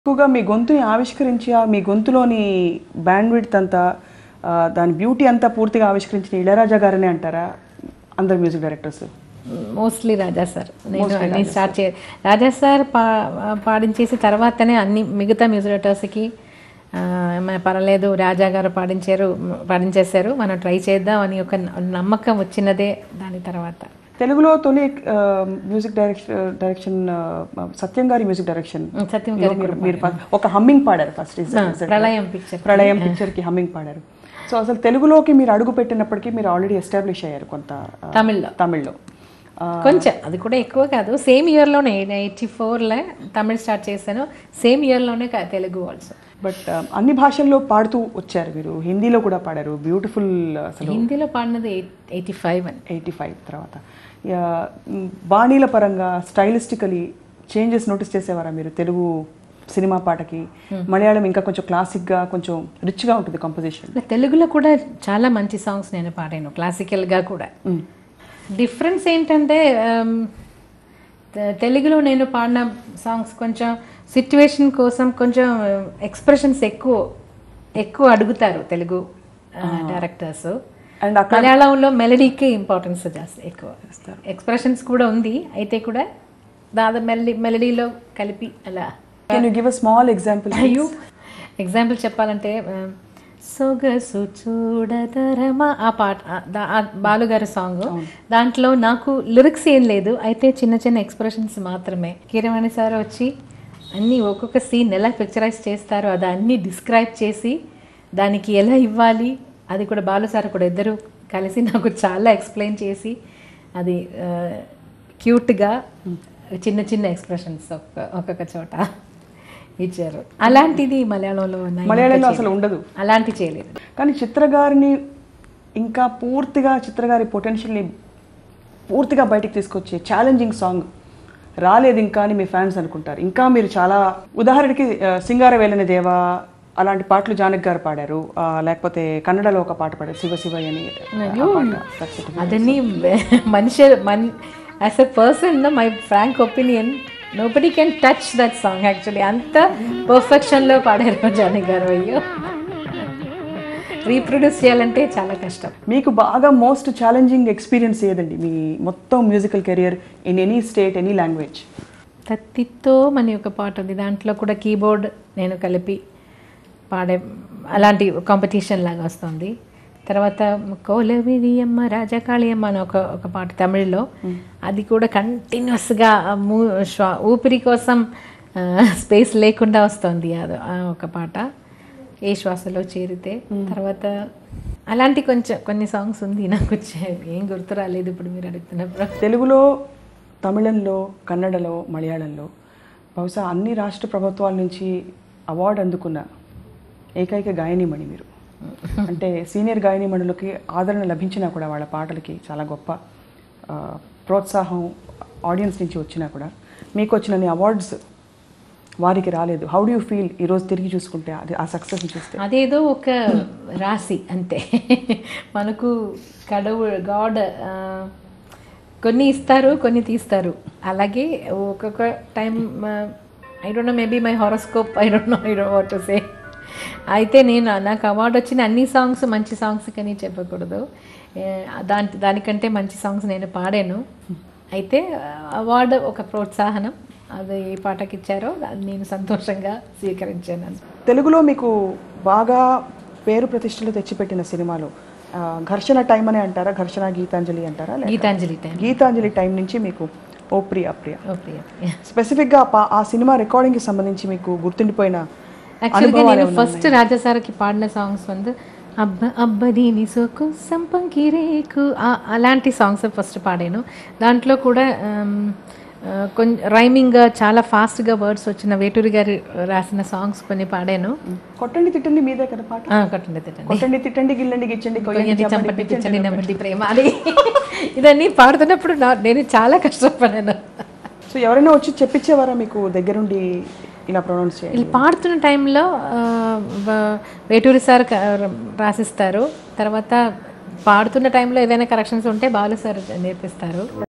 ఎక్కువగా మీ గొంతుని ఆవిష్కరించి ఆ మీ గొంతులోని బ్యాండ్ విడ్త్ అంతా ఆ, దాని బ్యూటీ అంతా పూర్తిగా ఆవిష్కరించిన ఇళయరాజా గారనే అంటారా అందరు music directors mostly Raja sir నేను అన్ని స్టార్ట్ చే రాజా సార్ పా పాడించేసి తర్వాతనే అన్ని మిగతా మ్యూజిక్ డైరెక్టర్స్కి మన పర్వాలేదు రాజా గారు పాడించారు పాడించేశారు మనం ట్రై చేద్దాం అని ఒక నమ్మకం వచ్చినదే దాని తర్వాత తెలుగులో తొలి ఆ, మ్యూజిక్ డైరెక్షన్ డైరెక్షన్ ఆ, సత్యం గారి మ్యూజిక్ డైరెక్షన్ సత్యం లో మీరు మీరు ఫస్ట్ ఒక హమ్మింగ్ పాడారు ఫస్ట్ ప్రళయం పిక్చర్ ప్రళయం పిక్చర్ కి హమ్మింగ్ పాడారు సో అసలు తెలుగులోకి మీరు అడుగు పెట్టినప్పటికీ మీరు ఆల్రెడీ ఎస్టాబ్లిష్ అయ్యారు కొంత ఆ, తమిళ్లో తమిళ్లో ఆ, కొంచెం అది కూడా ఎక్కువ కాదు సేమ్ ఇయర్లోనే ఎయిటీ ఫోర్లో తమిళ్ స్టార్ట్ చేశాను సేమ్ ఇయర్లోనే తెలుగు ఆల్సో బట్ ఆ, అన్ని భాషల్లో పాడుతూ వచ్చారు మీరు హిందీలో కూడా పాడారు బ్యూటిఫుల్ అసలు హిందీలో పాడినది ఎయిటీ ఫైవ్ అని ఎయిటీ ఫైవ్ తర్వాత యా, మ్, బాణీల పరంగా స్టైలిస్టికలీ చేంజెస్ నోటీస్ చేసేవారా మీరు తెలుగు సినిమా పాటకి మలయాళం ఇంకా కొంచెం క్లాసిక్గా కొంచెం రిచ్గా ఉంటుంది కంపోజిషన్ ఇలా తెలుగులో కూడా చాలా మంచి సాంగ్స్ నేను పాడాను క్లాసికల్గా కూడా డిఫరెన్స్ ఏంటంటే ఆమ్, తె- తెలుగులో నేను పాడిన సాంగ్స్ కొంచెం సిచ్యువేషన్ కోసం కొంచెం ఎక్స్ప్రెషన్స్ ఎక్కువ ఎక్కువ అడుగుతారు తెలుగు డైరెక్టర్స్ అండ్ అక్కడ మలయాళంలో మెలడీకి ఇంపార్టెన్స్ జాస్తి ఎక్కువ ఎక్స్ప్రెషన్స్ కూడా ఉంది అయితే కూడా దాదాపు మెలడీ మెలడీలో కలిపి అలా can you give a small example అయ్యో ఎగ్జాంపుల్ చెప్పాలంటే ఆ, సొగసు చూడదరమా ఆ పాట ఆ, దా- ఆ బాలుగారి సాంగ్ దాంట్లో నాకు లిరిక్స్ ఏం లేదు అయితే చిన్న చిన్న ఎక్స్ప్రెషన్స్ మాత్రమే కీరవాణి సార్ వచ్చి అన్ని ఒక్కొక్క సీన్ ఎలా పిక్చరైజ్ చేస్తారో అది అన్ని డిస్క్రైబ్ చేసి దానికి ఎలా ఇవ్వాలి అది కూడా బాలు సార్ కూడా ఇద్దరు కలిసి నాకు చాలా ఎక్స్ప్లెయిన్ చేసి అది క్యూట్గా చిన్న చిన్న ఎక్స్ప్రెషన్స్ ఒక్కొక్క ఒక్కొక్క చోట ఇచ్చారు అలాంటిది మలయాళంలో ఉన్నాయి. మలయాళంలో అసలు ఉండదు అలాంటి చేయలేదు కానీ చిత్ర గారిని ఇంకా పూర్తిగా చిత్ర గారి పొటెన్షియల్ని పూర్తిగా బయటికి తీసుకొచ్చే ఛాలెంజింగ్ సాంగ్ రాలేదు ఇంకా అని మీ ఫ్యాన్స్ అనుకుంటారు ఇంకా మీరు చాలా ఉదాహరణకి ఆ, సింగార వేలని దేవా అలాంటి పాటలు జానక్ గారు పాడారు ఆ, లేకపోతే కన్నడలో ఒక పాట పాడారు శివ శివ అని ఆ పాట. That's it. అదని మనిషి man as a person my frank opinion nobody can touch that song actually అంత పర్ఫెక్షన్లో పాడారు జానకి గారు అయ్యో రీప్రొడ్యూస్ చేయాలంటే చాలా కష్టం మీకు బాగా మోస్ట్ ఛాలెంజింగ్ ఎక్స్పీరియన్స్ ఏదండి మీ మొత్తం musical career in any state any language తత్తితో అని ఒక పాట ఉంది దాంట్లో కూడా కీబోర్డ్ నేను కలిపి పాడే అలాంటి కాంపిటీషన్ లాగా వస్తుంది తర్వాత కోలవిరియమ్మ రాజకాళియమ్మ అని ఒక ఒక పాట తమిళ్లో అది కూడా కంటిన్యూస్గా మూ శ్వా ఊపిరి కోసం స్పేస్ లేకుండా వస్తుంది అది ఆ ఒక పాట ఏ శ్వాసలో చేరితే తర్వాత అలాంటి కొంచెం కొన్ని సాంగ్స్ ఉంది నాకు వచ్చే- ఏం గుర్తు రాలేదు ఇప్పుడు మీరు అడుగుతున్నప్పుడు తెలుగులో తమిళంలో కన్నడలో మలయాళంలో బహుశా అన్ని రాష్ట్ర ప్రభుత్వాల నుంచి అవార్డు అందుకున్న ఏకైక గాయనిమణి మీరు అంటే సీనియర్ గాయనిమణులకి ఆదరణ లభించినా కూడా వాళ్ళ పాటలకి చాలా గొప్ప ఆ, ప్రోత్సాహం ఆడియన్స్ నుంచి వచ్చినా కూడా మీకు వచ్చినన్ని అవార్డ్స్ వారికి రాలేదు హౌ డూ యూ ఫీల్ ఈరోజు తిరిగి చూసుకుంటే అది ఆ సక్సెస్ని చూస్తే అదేదో ఒక రాశి అంతే మనకు కడవు గాడ్ కొన్ని ఇస్తారు కొన్ని తీస్తారు అలాగే ఒక్కొక్క time I don't know maybe my horoscope I don't know I don't what to say అయితే నేను నాకు అవార్డు వచ్చిన అన్ని సాంగ్స్ మంచి సాంగ్స్ కానీ చెప్పకూడదు ఏ, దాని దానికంటే మంచి సాంగ్స్ నేను పాడాను అయితే అవార్డు ఒక ప్రోత్సాహనం అది ఏ పాటకి ఇచ్చారో అది నేను సంతోషంగా స్వీకరించాను తెలుగులో మీకు బాగా పేరు ప్రతిష్టలు తెచ్చిపెట్టిన సినిమాలు ఆ, ఘర్షణ టైం అని అంటారా ఘర్షణ గీతాంజలి అంటారా లేక గీతాంజలి టైం గీతాంజలి టైం నుంచి మీకు ఓ ప్రియ ప్రియ ఓ ప్రియ ప్రియ. స్పెసిఫిక్గా ఆ పా- ఆ సినిమా రికార్డింగ్కి సంబంధించి మీకు గుర్తుండిపోయిన యాక్చువల్గా నేను ఫస్ట్ రాజాసార్కి పాడిన సాంగ్స్ வந்து అబ్బ అబ్బదీని సోకు సంపంకి రేకు ఆ- అలాంటి సాంగ్స్ ఫస్ట్ పాడాను దాంట్లో కూడా కొంచెం రైమింగ్గా చాలా ఫాస్ట్గా వర్డ్స్ వచ్చిన వేటూరి గారు రాసిన సాంగ్స్ కొన్ని పాడాను కొట్టండి తిట్టండి మీదే కదా పాట ఆ, కొట్టండి తిట్టండి కొట్టండి తిట్టండి గిల్లండి గిచ్చండి కొయ్యండి కొయ్యండి, చంపండి, చంపండి పిచ్చండి, పిచ్చండి నెమ్మది ప్రేమ అది ఇదన్నీ పాడుతున్నప్పుడు నా నేను చాలా కష్టపడాను సో ఎవరైనా వచ్చి చెప్పించేవారా మీకు దగ్గరుండి ఇలా ప్రొనౌన్స్ చేయాలి వీళ్ళు పాడుతున్న టైంలో ఆ, వ- వేటూరి సార్ క- రాసిస్తారు తర్వాత పాడుతున్న టైంలో ఏదైనా కరెక్షన్స్ ఉంటే బాలు సార్ నేర్పిస్తారు